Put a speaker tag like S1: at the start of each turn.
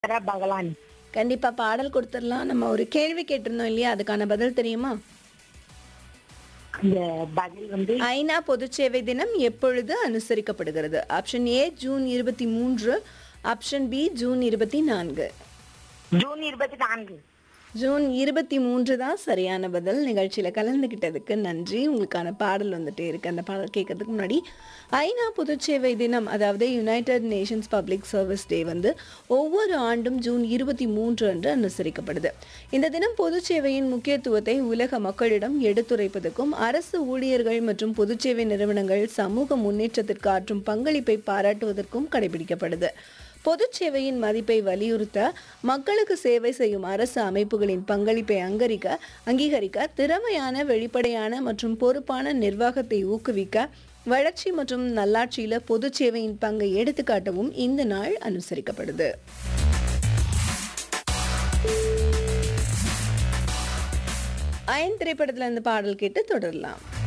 S1: சரா பகலான்
S2: கண்டிப்பா பாடல் கொடுத்துடலாம் நம்ம ஒரு கேள்வி கேட்டிருந்தோம் இல்லையா அதுக்கான பதில் தெரியுமா
S1: அந்த பதில் வந்து
S2: ஐநா பொதுச்சேவை தினம் எப்பொழுது அனுசரிக்கப்படுகிறது ஆப்ஷன் ஏ ஜூன் இருபத்தி மூன்று ஆப்ஷன் பி ஜூன் இருபத்தி நான்கு
S1: ஜூன் இருபத்தி நான்கு
S2: ஜூன் இருபத்தி மூன்று தான் சரியான பதில் நிகழ்ச்சியில கலந்துகிட்டதுக்கு நன்றி உங்களுக்கான பாடல் வந்துட்டே இருக்கு அந்த பாடல் கேட்கறதுக்கு முன்னாடி ஐநா பொதுச்சேவை தினம் அதாவது United Nations public service day வந்து ஒவ்வொரு ஆண்டும் ஜூன் இருபத்தி மூன்று அன்று அனுசரிக்கப்படுது இந்த தினம் பொதுச்சேவையின் முக்கியத்துவத்தை உலக மக்களிடம் எடுத்துரைப்பதற்கும் அரசு ஊழியர்கள் மற்றும் பொதுச்சேவை நிறுவனங்கள் சமூக முன்னேற்றத்திற்கு ஆற்றும் பங்களிப்பை பாராட்டுவதற்கும் கடைபிடிக்கப்படுது பொதுச்சேவையின் மதிப்பை வலியுறுத்த மக்களுக்கு சேவை செய்யும் அரசு அமைப்புகளின் பங்களிப்பை அங்கரிக்க அங்கீகரிக்க திறமையான வெளிப்படையான மற்றும் பொறுப்பான நிர்வாகத்தை ஊக்குவிக்க வளர்ச்சி மற்றும் நல்லாட்சியில பொதுச்சேவையின் பங்கை எடுத்துக்காட்டவும் இந்த நாள் அனுசரிக்கப்படுது அயன் திரைப்படத்துல இந்த பாடல் கேட்டு தொடரலாம்